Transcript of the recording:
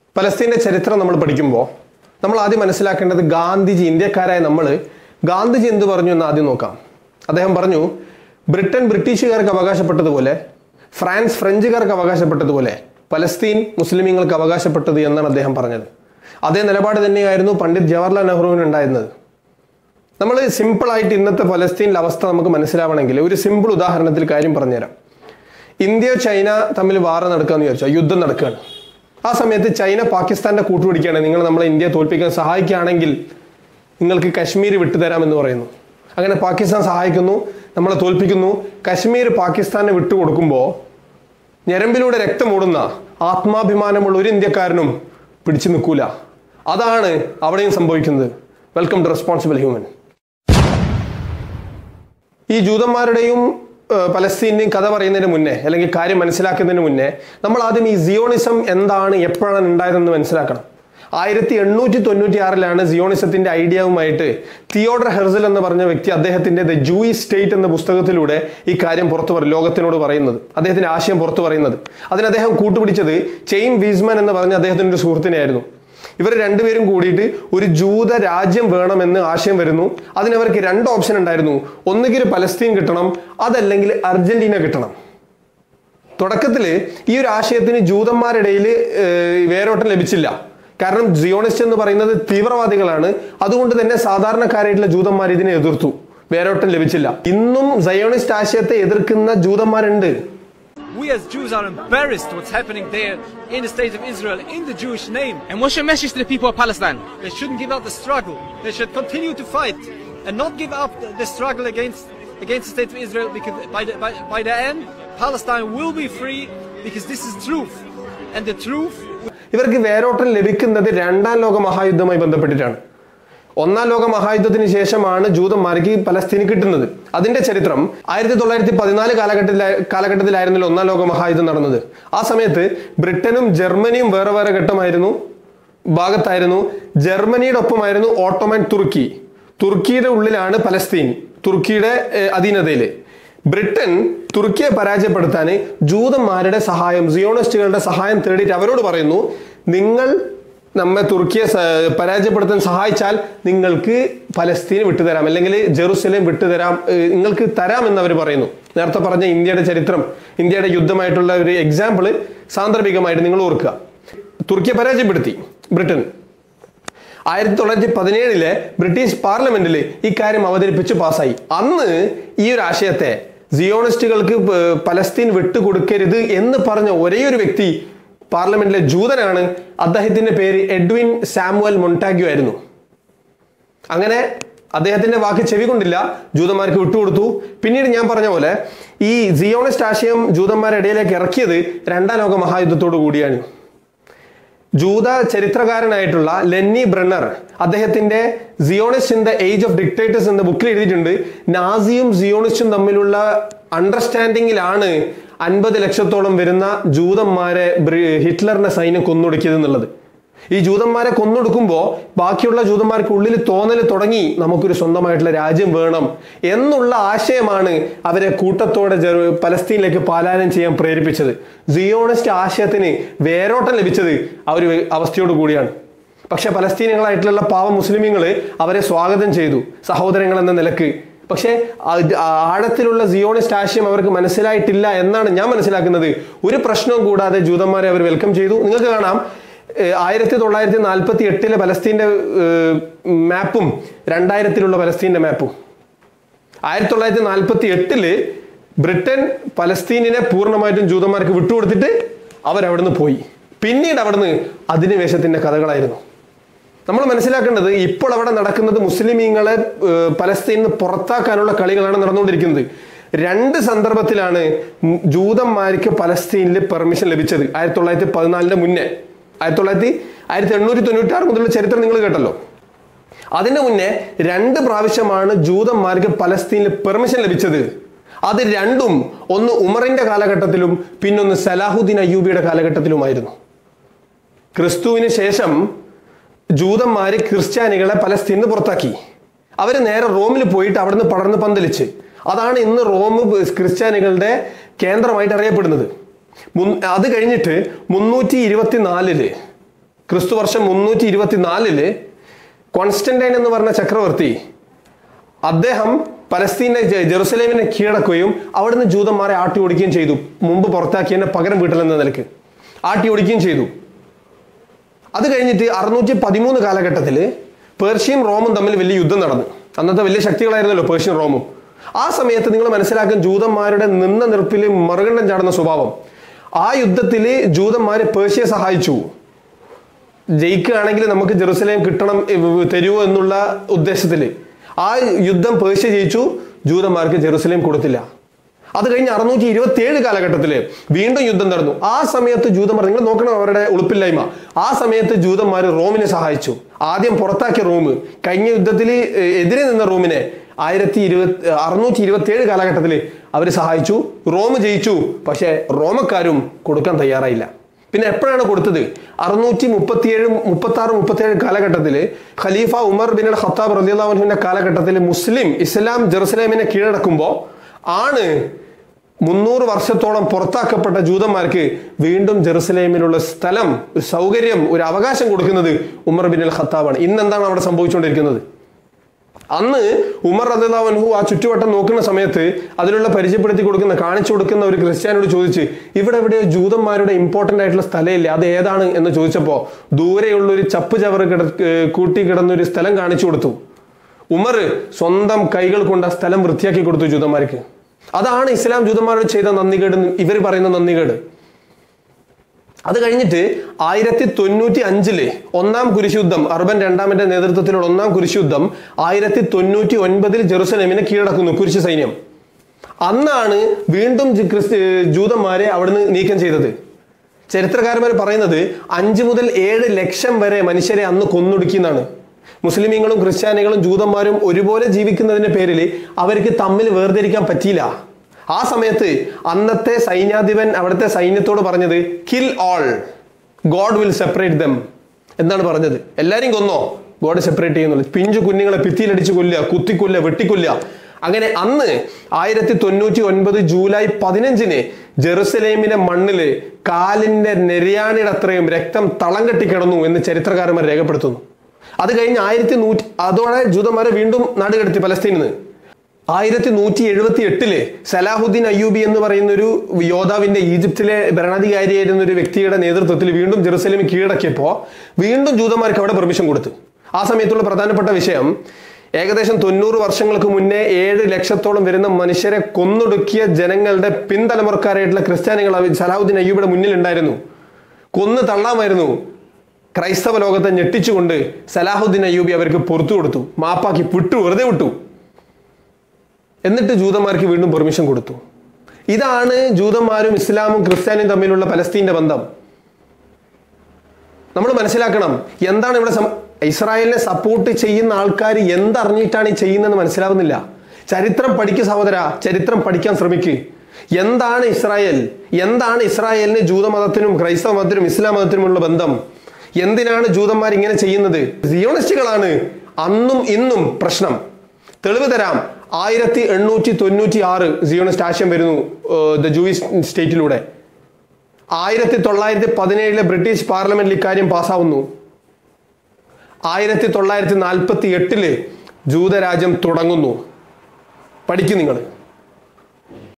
പലസ്തീൻ്റെ ചരിത്രം നമ്മൾ പഠിക്കുമ്പോൾ നമ്മൾ ആദ്യം മനസ്സിലാക്കേണ്ടത് ഗാന്ധിജി ഇന്ത്യക്കാരായ നമ്മൾ ഗാന്ധിജി എന്ത് പറഞ്ഞു എന്ന് ആദ്യം നോക്കാം അദ്ദേഹം പറഞ്ഞു ബ്രിട്ടൻ ബ്രിട്ടീഷുകാർക്ക് അവകാശപ്പെട്ടതുപോലെ ഫ്രാൻസ് ഫ്രഞ്ചുകാർക്ക് അവകാശപ്പെട്ടതുപോലെ പലസ്തീൻ മുസ്ലിമീങ്ങൾക്ക് അവകാശപ്പെട്ടത് എന്നാണ് അദ്ദേഹം പറഞ്ഞത് അതേ നിലപാട് തന്നെയായിരുന്നു പണ്ഡിറ്റ് ജവഹർലാൽ നെഹ്റുവിന് ഉണ്ടായിരുന്നത് നമ്മൾ സിമ്പിളായിട്ട് ഇന്നത്തെ പലസ്തീനിലെ അവസ്ഥ നമുക്ക് മനസ്സിലാവണമെങ്കിൽ ഒരു സിമ്പിൾ ഉദാഹരണത്തിൽ കാര്യം പറഞ്ഞുതരാം ഇന്ത്യ ചൈന തമ്മിൽ വാറ നടക്കുകയെന്ന് വിചാരിച്ചാൽ യുദ്ധം നടക്കുകയാണ് ആ സമയത്ത് ചൈന പാകിസ്ഥാന്റെ കൂട്ടുപിടിക്കുകയാണ് നിങ്ങൾ നമ്മളെ ഇന്ത്യയെ തോൽപ്പിക്കാൻ സഹായിക്കുകയാണെങ്കിൽ നിങ്ങൾക്ക് കശ്മീർ വിട്ടുതരാമെന്ന് പറയുന്നു അങ്ങനെ പാകിസ്ഥാൻ സഹായിക്കുന്നു നമ്മളെ തോൽപ്പിക്കുന്നു കശ്മീർ പാകിസ്ഥാനെ വിട്ടുകൊടുക്കുമ്പോൾ ഞരമ്പിലൂടെ രക്തമോടുന്ന ആത്മാഭിമാനമുള്ള ഒരു ഇന്ത്യക്കാരനും പിടിച്ചു നിൽക്കൂല അതാണ് അവിടെയും സംഭവിക്കുന്നത് വെൽക്കം ടു റെസ്പോൺസിബിൾ ഹ്യൂമൻ ഈ ജൂതന്മാരുടെയും ഏഹ്, പലസ്തീൻ്റെയും കഥ പറയുന്നതിന് മുന്നേ അല്ലെങ്കിൽ കാര്യം മനസ്സിലാക്കുന്നതിന് മുന്നേ നമ്മൾ ആദ്യം ഈ സിയോണിസം എന്താണ് എപ്പോഴാണ് ഉണ്ടായതെന്ന് മനസ്സിലാക്കണം ആയിരത്തി എണ്ണൂറ്റി തൊണ്ണൂറ്റി ആറിലാണ് സിയോണിസത്തിന്റെ ഐഡിയവുമായിട്ട് തിയോഡർ ഹെർസൽ എന്ന് പറഞ്ഞ വ്യക്തി അദ്ദേഹത്തിന്റെ ദ ജൂയി സ്റ്റേറ്റ് എന്ന പുസ്തകത്തിലൂടെ ഈ കാര്യം പുറത്തു പറ ലോകത്തിനോട് പറയുന്നത് അദ്ദേഹത്തിന്റെ ആശയം പുറത്തു പറയുന്നത് അതിന് അദ്ദേഹം കൂട്ടുപിടിച്ചത് ചെയിൻ വീസ്മാൻ എന്ന് പറഞ്ഞ അദ്ദേഹത്തിന്റെ ഒരു സുഹൃത്തിനെയായിരുന്നു ഇവർ രണ്ടുപേരും കൂടിയിട്ട് ഒരു ജൂത രാജ്യം വേണമെന്ന് ആശയം വരുന്നു അതിനവർക്ക് രണ്ട് ഓപ്ഷൻ ഉണ്ടായിരുന്നു ഒന്നുകിൽ പലസ്തീൻ കിട്ടണം അതല്ലെങ്കിൽ അർജന്റീന കിട്ടണം തുടക്കത്തിൽ ഈ ഒരു ആശയത്തിന് ജൂതന്മാരിടയിൽ വേരോട്ടം ലഭിച്ചില്ല കാരണം സിയോണിസ്റ്റ് എന്ന് പറയുന്നത് തീവ്രവാദികളാണ് അതുകൊണ്ട് തന്നെ സാധാരണക്കാരായിട്ടുള്ള ജൂതന്മാർ ഇതിനെ എതിർത്തു വേരോട്ടം ലഭിച്ചില്ല ഇന്നും സയോണിസ്റ്റ് ആശയത്തെ എതിർക്കുന്ന ജൂതന്മാരുണ്ട് We as Jews are embarrassed what's happening there in the state of Israel in the Jewish name. And what's your message to the people of Palestine? They shouldn't give up the struggle. They should continue to fight and not give up the, the struggle against against the state of Israel because by the, by, by the end Palestine will be free because this is truth. And the truth ഇവർക്ക് വേരോട്ടം ലഭിക്കുന്നത് രണ്ടാം ലോക മഹായുദ്ധവുമായി ബന്ധപ്പെട്ടിട്ടാണ് ഒന്നാം ലോക മഹായുദ്ധത്തിന് ശേഷമാണ് ജൂതന്മാർക്ക് പലസ്തീന് കിട്ടുന്നത് അതിന്റെ ചരിത്രം ആയിരത്തി തൊള്ളായിരത്തി പതിനാല് കാലഘട്ടത്തില കാലഘട്ടത്തിലായിരുന്നല്ലോ ഒന്നാം ലോക മഹായുദ്ധം നടന്നത് ആ സമയത്ത് ബ്രിട്ടനും ജർമ്മനിയും വേറെ വേറെ ഘട്ടമായിരുന്നു ഭാഗത്തായിരുന്നു ജർമ്മനിയുടെ ഒപ്പമായിരുന്നു ഓട്ടോമൻ തുർക്കി തുർക്കിയുടെ ഉള്ളിലാണ് പലസ്തീൻ തുർക്കിയുടെ ഏഹ്, അധീനതയിൽ ബ്രിട്ടൻ തുർക്കിയെ പരാജയപ്പെടുത്താൻ ജൂതന്മാരുടെ സഹായം സിയോണിസ്റ്റുകളുടെ സഹായം തേടിയിട്ട് അവരോട് പറയുന്നു നിങ്ങൾ നമ്മെ തുർക്കിയെ സ- പരാജയപ്പെടുത്താൻ സഹായിച്ചാൽ നിങ്ങൾക്ക് പലസ്തീൻ വിട്ടുതരാം അല്ലെങ്കിൽ ജെറുസലേം വിട്ടുതരാം ഏഹ്, നിങ്ങൾക്ക് തരാം എന്ന് അവർ പറയുന്നു നേരത്തെ പറഞ്ഞ ഇന്ത്യയുടെ ചരിത്രം ഇന്ത്യയുടെ യുദ്ധമായിട്ടുള്ള ഒരു എക്സാമ്പിൾ സാന്ദർഭികമായിട്ട് നിങ്ങൾ ഓർക്കുക തുർക്കിയെ പരാജയപ്പെടുത്തി ബ്രിട്ടൻ ആയിരത്തി തൊള്ളായിരത്തി പതിനേഴിലെ ബ്രിട്ടീഷ് പാർലമെന്റിൽ ഇക്കാര്യം അവതരിപ്പിച്ച് പാസ്സായി അന്ന് ഈ ഒരു ആശയത്തെ സിയോണിസ്റ്റുകൾക്ക് പ- പലസ്തീൻ വിട്ടുകൊടുക്കരുത് എന്ന് പറഞ്ഞ ഒരേ ഒരു വ്യക്തി പാർലമെന്റിലെ ജൂതനാണ് അദ്ദേഹത്തിന്റെ പേര് എഡ്വിൻ സാമുവൽ മൊണ്ടാഗ്യു ആയിരുന്നു അങ്ങനെ അദ്ദേഹത്തിന്റെ വാക്ക് ചെവി കൊണ്ടില്ല ജൂതന്മാർക്ക് വിട്ടുകൊടുത്തു പിന്നീട് ഞാൻ പറഞ്ഞ പോലെ ഈ സിയോണിസ്റ്റ് ആശയം ജൂതന്മാരുടെ ഇടയിലേക്ക് ഇറക്കിയത് രണ്ടാം ലോക മഹായുദ്ധത്തോടു കൂടിയാണ് ജൂത ചരിത്രകാരനായിട്ടുള്ള ലെന്നി ബ്രണ്ണർ അദ്ദേഹത്തിന്റെ Zionist in the age of dictators എന്ന ബുക്കിൽ എഴുതിയിട്ടുണ്ട് നാസിയും സിയോണിസ്റ്റും തമ്മിലുള്ള അണ്ടർസ്റ്റാൻഡിങ്ങിലാണ് അൻപത് ലക്ഷത്തോളം വരുന്ന ജൂതന്മാരെ ബ്രി- ഹിറ്റ്ലറിന്റെ സൈന്യം കൊന്നൊടുക്കിയത് എന്നുള്ളത് ഈ ജൂതന്മാരെ കൊന്നൊടുക്കുമ്പോൾ ബാക്കിയുള്ള ജൂതന്മാർക്ക് ഉള്ളിൽ തോന്നൽ തുടങ്ങി നമുക്കൊരു സ്വന്തമായിട്ടുള്ള രാജ്യം വേണം എന്നുള്ള ആശയമാണ് അവരെ കൂട്ടത്തോടെ ജെറു- പലസ്തീനിലേക്ക് പാലായനം ചെയ്യാൻ പ്രേരിപ്പിച്ചത് സിയോണിസ്റ്റ് ആശയത്തിന് വേരോട്ടം ലഭിച്ചത് ആ ഒരു അവസ്ഥയോട് കൂടിയാണ് പക്ഷെ പലസ്തീനികളായിട്ടുള്ള പാവ മുസ്ലിമീങ്ങൾ അവരെ സ്വാഗതം ചെയ്തു സഹോദരങ്ങൾ എന്ന നിലക്ക് പക്ഷേ അത് ആഴത്തിലുള്ള സിയോണിസ്റ്റ് ആശയം അവർക്ക് മനസ്സിലായിട്ടില്ല എന്നാണ് ഞാൻ മനസ്സിലാക്കുന്നത് ഒരു പ്രശ്നവും കൂടാതെ ജൂതന്മാരെ അവർ വെൽക്കം ചെയ്തു നിങ്ങൾക്ക് കാണാം ഏഹ് ആയിരത്തി തൊള്ളായിരത്തി നാൽപ്പത്തി എട്ടിലെ പലസ്തീൻ്റെ ഏഹ് മാപ്പും രണ്ടായിരത്തിലുള്ള പലസ്തീൻ്റെ മാപ്പും ആയിരത്തി തൊള്ളായിരത്തി നാൽപ്പത്തി എട്ടില് ബ്രിട്ടൻ പലസ്തീനിനെ പൂർണ്ണമായിട്ടും ജൂതന്മാർക്ക് വിട്ടുകൊടുത്തിട്ട് അവരവിടുന്ന് പോയി പിന്നീട് അവിടുന്ന് അധിനിവേശത്തിന്റെ കഥകളായിരുന്നു നമ്മൾ മനസ്സിലാക്കേണ്ടത് ഇപ്പോൾ അവിടെ നടക്കുന്നത് മുസ്ലിമീങ്ങളെ ഏഹ്, പലസ്തീനിൽ നിന്ന് പുറത്താക്കാനുള്ള കളികളാണ് നടന്നുകൊണ്ടിരിക്കുന്നത് രണ്ട് സന്ദർഭത്തിലാണ് ഉം ജൂതന്മാർക്ക് പലസ്തീനിൽ പെർമിഷൻ ലഭിച്ചത് ആയിരത്തി തൊള്ളായിരത്തി പതിനാലിന്റെ മുന്നേ ആയിരത്തി തൊള്ളായിരത്തി ആയിരത്തി എണ്ണൂറ്റി തൊണ്ണൂറ്റി ആറ് മുതലുള്ള ചരിത്രം നിങ്ങൾ കേട്ടല്ലോ അതിന് മുന്നേ രണ്ട് പ്രാവശ്യമാണ് ജൂതന്മാർക്ക് പലസ്തീനിൽ പെർമിഷൻ ലഭിച്ചത് അത് രണ്ടും ഒന്ന് ഉമറിന്റെ കാലഘട്ടത്തിലും പിന്നൊന്ന് സലാഹുദ്ദീൻ അയ്യൂബിയുടെ കാലഘട്ടത്തിലുമായിരുന്നു ക്രിസ്തുവിന് ശേഷം ജൂതന്മാര് ക്രിസ്ത്യാനികളെ പലസ്തീനിൽ നിന്ന് പുറത്താക്കി അവർ നേരെ റോമിൽ പോയിട്ട് അവിടുന്ന് പടർന്ന് പന്തലിച്ച് അതാണ് ഇന്ന് റോം ക്രിസ്ത്യാനികളുടെ കേന്ദ്രമായിട്ട് അറിയപ്പെടുന്നത് മുൻ- അത് കഴിഞ്ഞിട്ട് മുന്നൂറ്റി ഇരുപത്തിനാലില് ക്രിസ്തു വർഷം മുന്നൂറ്റി ഇരുപത്തിനാലില് കോൺസ്റ്റന്റൈൻ എന്ന് പറഞ്ഞ ചക്രവർത്തി അദ്ദേഹം പലസ്തീനെ ജെ- ജെറുസലേമിനെ കീഴടക്കുകയും അവിടുന്ന് ജൂതന്മാരെ ആട്ടി ഓടിക്കുകയും ചെയ്തു മുമ്പ് പുറത്താക്കിയതിന്റെ പകരം വീട്ടിലെന്ന നിലക്ക് ആട്ടി ഓടിക്കുകയും ചെയ്തു അത് കഴിഞ്ഞിട്ട് അറുന്നൂറ്റി പതിമൂന്ന് കാലഘട്ടത്തിൽ പേർഷ്യയും റോമും തമ്മിൽ വലിയ യുദ്ധം നടന്നു അന്നത്തെ വലിയ ശക്തികളായിരുന്നല്ലോ പേർഷ്യൻ റോമും ആ സമയത്ത് നിങ്ങൾ മനസ്സിലാക്കും ജൂതന്മാരുടെ നിന്ന നിറപ്പിൽ മറുകണ്ഠം ചാടുന്ന സ്വഭാവം ആ യുദ്ധത്തിൽ ജൂതന്മാരെ പേർഷ്യയെ സഹായിച്ചു ജയിക്കുകയാണെങ്കിൽ നമുക്ക് ജെറുസലേം കിട്ടണം ഏർ, തരുമോ എന്നുള്ള ഉദ്ദേശത്തിൽ ആ യുദ്ധം പേർഷ്യ ജയിച്ചു ജൂതന്മാർക്ക് ജെറുസലേം കൊടുത്തില്ല അത് കഴിഞ്ഞ് അറുന്നൂറ്റി ഇരുപത്തി ഏഴ് കാലഘട്ടത്തിൽ വീണ്ടും യുദ്ധം നടന്നു ആ സമയത്ത് ജൂതന്മാർ നിങ്ങൾ നോക്കണം അവരുടെ ഉളുപ്പില്ലായ്മ ആ സമയത്ത് ജൂതന്മാർ റോമിനെ സഹായിച്ചു ആദ്യം പുറത്താക്കിയ റോം കഴിഞ്ഞ യുദ്ധത്തിൽ ഏർ, എതിരെ നിന്ന റോമിനെ ആയിരത്തി ഇരുപത്തി അറുന്നൂറ്റി ഇരുപത്തി ഏഴ് കാലഘട്ടത്തിൽ അവർ സഹായിച്ചു റോം ജയിച്ചു പക്ഷേ റോമക്കാരും കൊടുക്കാൻ തയ്യാറായില്ല പിന്നെ എപ്പോഴാണ് കൊടുത്തത് അറുന്നൂറ്റി മുപ്പത്തിയേഴ് മുപ്പത്തി ആറ് മുപ്പത്തിയേഴ് കാലഘട്ടത്തിൽ ഖലീഫ ഉമർ ബിൻ അൽ ഖത്താബ് റലിയുള്ളാഹുവിന്റെ കാലഘട്ടത്തിൽ മുസ്ലിം ഇസ്ലാം ജെറുസലേമിനെ കീഴടക്കുമ്പോൾ ആണ് മുന്നൂറ് വർഷത്തോളം പുറത്താക്കപ്പെട്ട ജൂതന്മാർക്ക് വീണ്ടും ജെറുസലേമിലുള്ള സ്ഥലം ഒരു സൗകര്യം ഒരു അവകാശം കൊടുക്കുന്നത് ഉമർ ബിൻ അൽ ഖത്താബാണ് ഇന്ന് എന്താണ് അവിടെ സംഭവിച്ചുകൊണ്ടിരിക്കുന്നത് അന്ന് ഉമർ റദിള്ളാഹു ആ ചുറ്റുവട്ടം നോക്കുന്ന സമയത്ത് അതിലുള്ള പരിചയപ്പെടുത്തി കൊടുക്കുന്ന കാണിച്ചു കൊടുക്കുന്ന ഒരു ക്രിസ്ത്യാനോട് ചോദിച്ച് ഇവിടെ എവിടെയോ ജൂതന്മാരുടെ ഇമ്പോർട്ടന്റ് ആയിട്ടുള്ള സ്ഥലമില്ല അത് ഏതാണ് എന്ന് ചോദിച്ചപ്പോൾ ദൂരെയുള്ള ഒരു ചപ്പ് ചവറ് കിട ഏർ കൂട്ടി കിടന്ന ഒരു സ്ഥലം കാണിച്ചു കൊടുത്തു ഉമർ സ്വന്തം കൈകൾ കൊണ്ട് ആ സ്ഥലം വൃത്തിയാക്കി കൊടുത്തു ജൂതന്മാർക്ക് അതാണ് ഇസ്ലാം ജൂതന്മാരോട് ചെയ്ത നന്ദികേട് ഇവർ പറയുന്ന നന്ദികേട് അത് കഴിഞ്ഞിട്ട് ആയിരത്തി തൊണ്ണൂറ്റി അഞ്ചില് ഒന്നാം കുരിശുദ്ധം അർബൻ രണ്ടാമന്റെ നേതൃത്വത്തിലുള്ള ഒന്നാം കുരിശുദ്ധം ആയിരത്തി തൊണ്ണൂറ്റി ഒൻപതിൽ ജെറുസലേമിനെ കീഴടക്കുന്നു കുരിശ് സൈന്യം അന്നാണ് വീണ്ടും ജി- ക്രിസ്തു ജൂതന്മാരെ അവിടുന്ന് നീക്കം ചെയ്തത് ചരിത്രകാരന്മാർ പറയുന്നത് അഞ്ച് മുതൽ ഏഴ് ലക്ഷം വരെ മനുഷ്യരെ അന്ന് കൊന്നൊടുക്കി എന്നാണ് മുസ്ലിമീങ്ങളും ക്രിസ്ത്യാനികളും ജൂതന്മാരും ഒരുപോലെ ജീവിക്കുന്നതിന്റെ പേരിൽ അവർക്ക് തമ്മിൽ വേർതിരിക്കാൻ പറ്റിയില്ല ആ സമയത്ത് അന്നത്തെ സൈന്യാധിപൻ അവിടുത്തെ സൈന്യത്തോട് പറഞ്ഞത് kill all God will separate them എന്താണ് പറഞ്ഞത് എല്ലാരെയും കൊന്നോ ഗോഡ് സെപ്പറേറ്റ് ചെയ്യുന്നുള്ളൂ പിഞ്ചു കുഞ്ഞുങ്ങളെ ഭിത്തിയിലടിച്ച് കൊല്ലുക കുത്തിക്കൊല്ലുക വെട്ടിക്കൊല്ലുക അങ്ങനെ അന്ന് ആയിരത്തി തൊണ്ണൂറ്റി ഒൻപത് ജൂലൈ പതിനഞ്ചിന് ജെറുസലേമിലെ മണ്ണില് കാലിന്റെ നെരിയാണിയുടെ അത്രയും രക്തം തളം കെട്ടി കിടന്നു എന്ന് ചരിത്രകാരന്മാർ രേഖപ്പെടുത്തുന്നു അത് കഴിഞ്ഞ് ആയിരത്തി നൂറ്റി അതോടെ ജൂതന്മാരെ വീണ്ടും നാടുകടത്തി പലസ്തീനിൽ നിന്ന് ആയിരത്തി നൂറ്റി എഴുപത്തി എട്ടില് സലാഹുദ്ദീൻ അയ്യൂബി എന്ന് പറയുന്ന ഒരു യോദ്ധാവിന്റെ ഈജിപ്തിലെ ഭരണാധികാരിയായിരുന്ന ഒരു വ്യക്തിയുടെ നേതൃത്വത്തിൽ വീണ്ടും ജെറുസലേം കീഴടക്കിയപ്പോൾ വീണ്ടും ജൂതന്മാർക്ക് അവിടെ പെർമിഷൻ കൊടുത്തു ആ സമയത്തുള്ള പ്രധാനപ്പെട്ട വിഷയം ഏകദേശം തൊണ്ണൂറ് വർഷങ്ങൾക്ക് മുന്നേ ഏഴ് ലക്ഷത്തോളം വരുന്ന മനുഷ്യരെ കൊന്നൊടുക്കിയ ജനങ്ങളുടെ പിൻതലമുറക്കാരായിട്ടുള്ള ക്രിസ്ത്യാനികൾ അവ- സലാഹുദ്ദീൻ അയ്യൂബിയുടെ മുന്നിൽ ഉണ്ടായിരുന്നു കൊന്ന് തള്ളാമായിരുന്നു ക്രൈസ്തവ ലോകത്തെ ഞെട്ടിച്ചുകൊണ്ട് സലാഹുദ്ദീൻ അയ്യൂബി അവർക്ക് പുറത്തു കൊടുത്തു മാപ്പാക്കി വിട്ടു വെറുതെ വിട്ടു എന്നിട്ട് ജൂതന്മാർക്ക് വീണ്ടും പെർമിഷൻ കൊടുത്തു ഇതാണ് ജൂതന്മാരും ഇസ്ലാമും ക്രിസ്ത്യാനിയും തമ്മിലുള്ള പലസ്തീന്റെ ബന്ധം നമ്മൾ മനസ്സിലാക്കണം എന്താണ് ഇവിടെ സം- ഇസ്രായേലിനെ സപ്പോർട്ട് ചെയ്യുന്ന ആൾക്കാർ എന്തറിഞ്ഞിട്ടാണ് ഈ ചെയ്യുന്നതെന്ന് മനസ്സിലാവുന്നില്ല ചരിത്രം പഠിക്കുക സഹോദര ചരിത്രം പഠിക്കാൻ ശ്രമിക്ക് എന്താണ് ഇസ്രായേൽ എന്താണ് ഇസ്രായേലിന് ജൂതമതത്തിനും ക്രൈസ്തവ മതത്തിനും ഇസ്ലാം മതത്തിനുമുള്ള ബന്ധം എന്തിനാണ് ജൂതന്മാർ ഇങ്ങനെ ചെയ്യുന്നത് സിയോണിസ്റ്റുകളാണ് അന്നും ഇന്നും പ്രശ്നം തെളിവ് തരാം ആയിരത്തി എണ്ണൂറ്റി തൊണ്ണൂറ്റി ആറ് സിയോണിസ്റ്റ് ആശയം വരുന്നു ദ ജൂയിഷ് സ്റ്റേറ്റിലൂടെ ആയിരത്തി തൊള്ളായിരത്തി പതിനേഴിലെ ബ്രിട്ടീഷ് പാർലമെന്റിൽ ഇക്കാര്യം പാസ്സാവുന്നു ആയിരത്തി തൊള്ളായിരത്തി നാൽപ്പത്തി എട്ടില് ജൂതരാജ്യം തുടങ്ങുന്നു പഠിക്കും നിങ്ങൾ